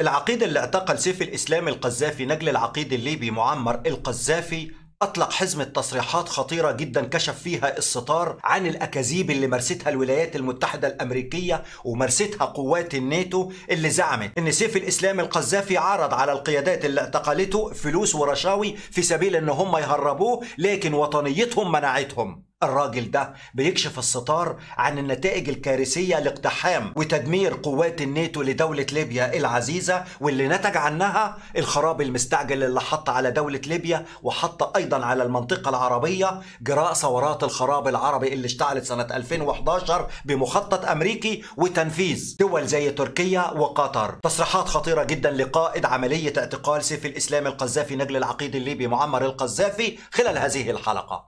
العقيد اللي اعتقل سيف الإسلام القذافي نجل العقيد الليبي معمر القذافي أطلق حزمة تصريحات خطيرة جدا كشف فيها الستار عن الأكاذيب اللي مارستها الولايات المتحدة الأمريكية ومارستها قوات الناتو اللي زعمت إن سيف الإسلام القذافي عرض على القيادات اللي اعتقلته فلوس ورشاوي في سبيل إن هم يهربوه لكن وطنيتهم منعتهم الراجل ده بيكشف الستار عن النتائج الكارثية لاقتحام وتدمير قوات الناتو لدولة ليبيا العزيزة واللي نتج عنها الخراب المستعجل اللي حط على دولة ليبيا وحط أيضا على المنطقة العربية جراء ثورات الخراب العربي اللي اشتعلت سنة 2011 بمخطط أمريكي وتنفيذ دول زي تركيا وقطر تصريحات خطيرة جدا لقائد عملية اعتقال سيف الإسلام القذافي نجل العقيد الليبي معمر القذافي خلال هذه الحلقة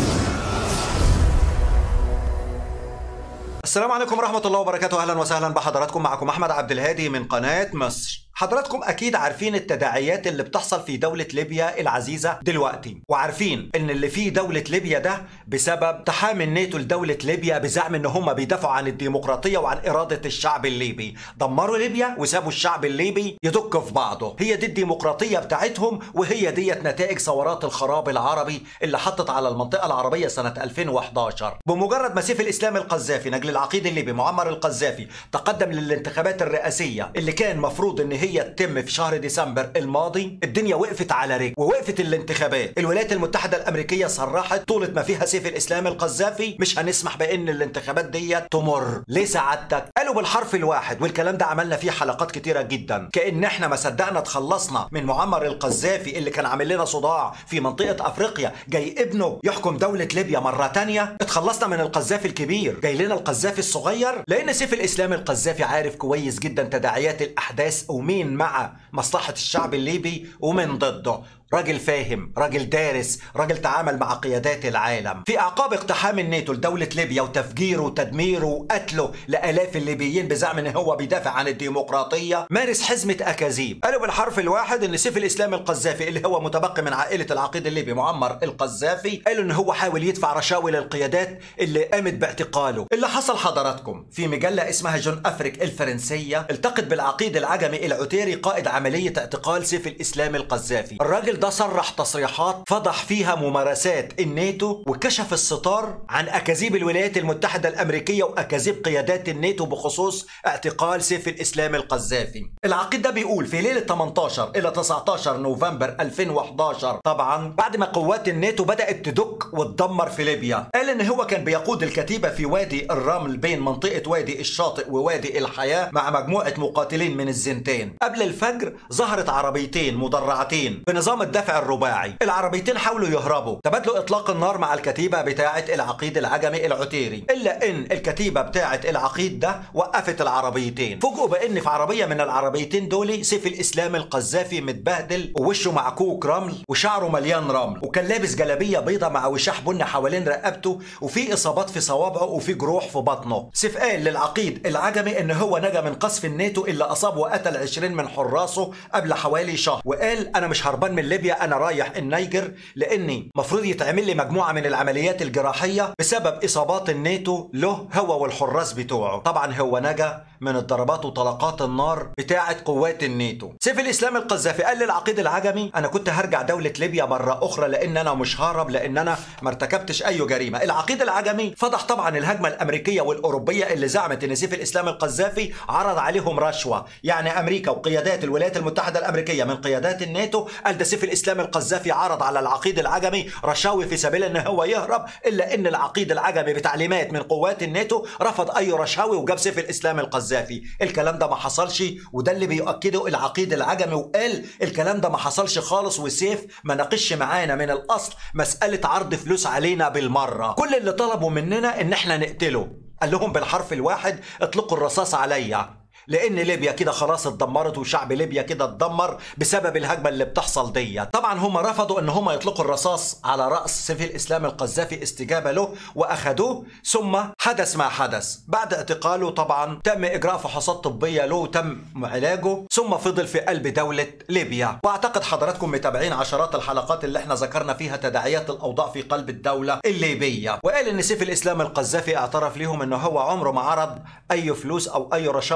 السلام عليكم ورحمة الله وبركاته أهلا وسهلا بحضراتكم معكم أحمد عبد الهادي من قناة مصر حضراتكم أكيد عارفين التداعيات اللي بتحصل في دولة ليبيا العزيزة دلوقتي وعارفين إن اللي في دولة ليبيا ده بسبب تحامي الناتو لدولة ليبيا بزعم إن هم بيدافعوا عن الديمقراطية وعن إرادة الشعب الليبي دمروا ليبيا وسابوا الشعب الليبي يدك في بعضه هي دي الديمقراطية بتاعتهم وهي ديت نتائج ثورات الخراب العربي اللي حطت على المنطقة العربية سنة 2011 بمجرد ما سيف الإسلام القذافي نجل العقيد الليبي معمر القذافي تقدم للانتخابات الرئاسية اللي كان مفروض إن هي تتم في شهر ديسمبر الماضي الدنيا وقفت على رجل ووقفت الانتخابات الولايات المتحدة الأمريكية صرحت طولة ما فيها سيف الإسلام القذافي مش هنسمح بأن الانتخابات دي تمر ليه سعادتك قالوا بالحرف الواحد والكلام ده عملنا فيه حلقات كتيرة جدا كأن احنا ما صدقنا تخلصنا من معمر القذافي اللي كان عامل لنا صداع في منطقة أفريقيا جاي ابنه يحكم دولة ليبيا مرة تانية اتخلصنا من القذافي الكبير جاي لنا القذافي الصغير لأن سيف الإسلام القذافي عارف كويس جدا تداعيات الأحداث ومين مع مصلحة الشعب الليبي ومن ضده راجل فاهم راجل دارس راجل تعامل مع قيادات العالم في اعقاب اقتحام الناتو لدولة ليبيا وتفجيره وتدميره وقتله لالاف الليبيين بزعم ان هو بيدافع عن الديمقراطية مارس حزمة اكاذيب قالوا بالحرف الواحد ان سيف الاسلام القذافي اللي هو متبقي من عائلة العقيد الليبي معمر القذافي قالوا ان هو حاول يدفع رشاوي للقيادات اللي قامت باعتقاله اللي حصل حضراتكم في مجلة اسمها جون افريك الفرنسية التقت بالعقيد العجمي العتيري قائد عملية اعتقال سيف الاسلام القذافي الراجل ده صرح تصريحات فضح فيها ممارسات الناتو وكشف الستار عن اكاذيب الولايات المتحده الامريكيه واكاذيب قيادات الناتو بخصوص اعتقال سيف الاسلام القذافي. العقيد ده بيقول في ليله 18 الى 19 نوفمبر 2011 طبعا بعد ما قوات الناتو بدات تدك وتدمر في ليبيا، قال ان هو كان بيقود الكتيبه في وادي الرمل بين منطقه وادي الشاطئ ووادي الحياه مع مجموعه مقاتلين من الزنتين. قبل الفجر ظهرت عربيتين مدرعتين بنظام الدفع الرباعي العربيتين حاولوا يهربوا تبادلوا اطلاق النار مع الكتيبه بتاعه العقيد العجمي العتيري الا ان الكتيبه بتاعه العقيد ده وقفت العربيتين فوجئوا بان في عربيه من العربيتين دول سيف الاسلام القذافي متبهدل ووشه معكوك رمل وشعره مليان رمل وكان لابس جلابيه بيضه مع وشاح بني حوالين رقبته وفي اصابات في صوابعه وفي جروح في بطنه سيف قال للعقيد العجمي ان هو نجا من قصف الناتو اللي اصاب وقتل 20 من حراسه قبل حوالي شهر وقال انا مش هربان من ليبيا انا رايح النيجر لاني مفروض يتعمل لي مجموعه من العمليات الجراحيه بسبب اصابات الناتو له هو والحراس بتوعه طبعا هو نجا من الضربات وطلقات النار بتاعه قوات الناتو سيف الاسلام القذافي قال للعقيد العجمي انا كنت هرجع دوله ليبيا مره اخرى لان انا مش ههرب لان انا ما ارتكبتش اي جريمه العقيد العجمي فضح طبعا الهجمه الامريكيه والاوروبيه اللي زعمت ان سيف الاسلام القذافي عرض عليهم رشوه يعني امريكا وقيادات الولايات المتحده الامريكيه من قيادات الناتو قال ده سيف الاسلام القذافي عرض على العقيد العجمي رشاوي في سبيل ان هو يهرب الا ان العقيد العجمي بتعليمات من قوات الناتو رفض اي رشاوي وجاب سيف الاسلام القذافي الكلام ده ما حصلش وده اللي بيؤكده العقيد العجمي وقال الكلام ده ما حصلش خالص وسيف ما ناقش معانا من الاصل مساله عرض فلوس علينا بالمره كل اللي طلبوا مننا ان احنا نقتله قال لهم بالحرف الواحد اطلقوا الرصاص عليا لان ليبيا كده خلاص اتدمرت وشعب ليبيا كده اتدمر بسبب الهجمه اللي بتحصل دي طبعا هم رفضوا ان هم يطلقوا الرصاص على راس سيف الاسلام القذافي استجابه له واخذوه ثم حدث ما حدث بعد اعتقاله طبعا تم اجراء فحوصات طبيه له وتم علاجه ثم فضل في قلب دوله ليبيا واعتقد حضراتكم متابعين عشرات الحلقات اللي احنا ذكرنا فيها تداعيات الاوضاع في قلب الدوله الليبيه وقال ان سيف الاسلام القذافي اعترف لهم ان هو عمره ما عرض اي فلوس او اي رشاوى على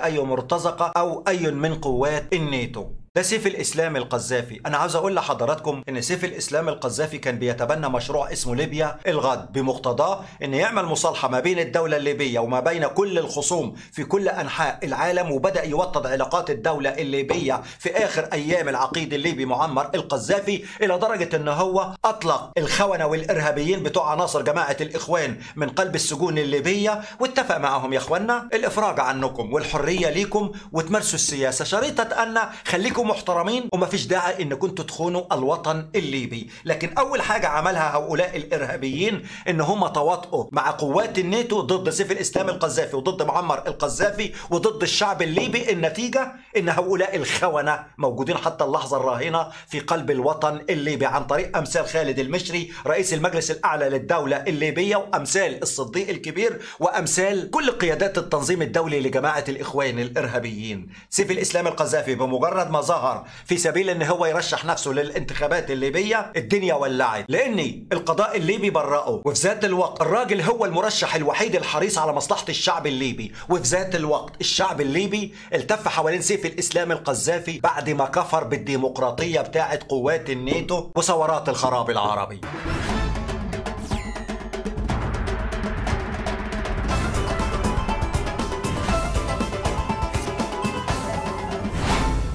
اي مرتزقه او اي من قوات الناتو ده سيف الاسلام القذافي انا عاوز اقول لحضراتكم ان سيف الاسلام القذافي كان بيتبنى مشروع اسمه ليبيا الغد بمقتضاه ان يعمل مصالحه ما بين الدوله الليبيه وما بين كل الخصوم في كل انحاء العالم وبدا يوطد علاقات الدوله الليبيه في اخر ايام العقيد الليبي معمر القذافي الى درجه ان هو اطلق الخونه والارهابيين بتوع عناصر جماعه الاخوان من قلب السجون الليبيه واتفق معهم يا اخوانا الافراج عنكم والحريه ليكم وتمارسوا السياسه شريطه ان خليكم خليكم محترمين وما فيش داعي انكم تخونوا الوطن الليبي لكن اول حاجه عملها هؤلاء الارهابيين ان هم تواطؤوا مع قوات الناتو ضد سيف الاسلام القذافي وضد معمر القذافي وضد الشعب الليبي النتيجه ان هؤلاء الخونه موجودين حتى اللحظه الراهنه في قلب الوطن الليبي عن طريق امثال خالد المشري رئيس المجلس الاعلى للدوله الليبيه وامثال الصديق الكبير وامثال كل قيادات التنظيم الدولي لجماعه الاخوان الارهابيين سيف الاسلام القذافي بمجرد ما ظهر في سبيل ان هو يرشح نفسه للانتخابات الليبيه الدنيا ولعت لان القضاء الليبي برأه وفي ذات الوقت الراجل هو المرشح الوحيد الحريص على مصلحه الشعب الليبي وفي ذات الوقت الشعب الليبي التف حوالين سيف الاسلام القذافي بعد ما كفر بالديمقراطيه بتاعه قوات الناتو وثورات الخراب العربي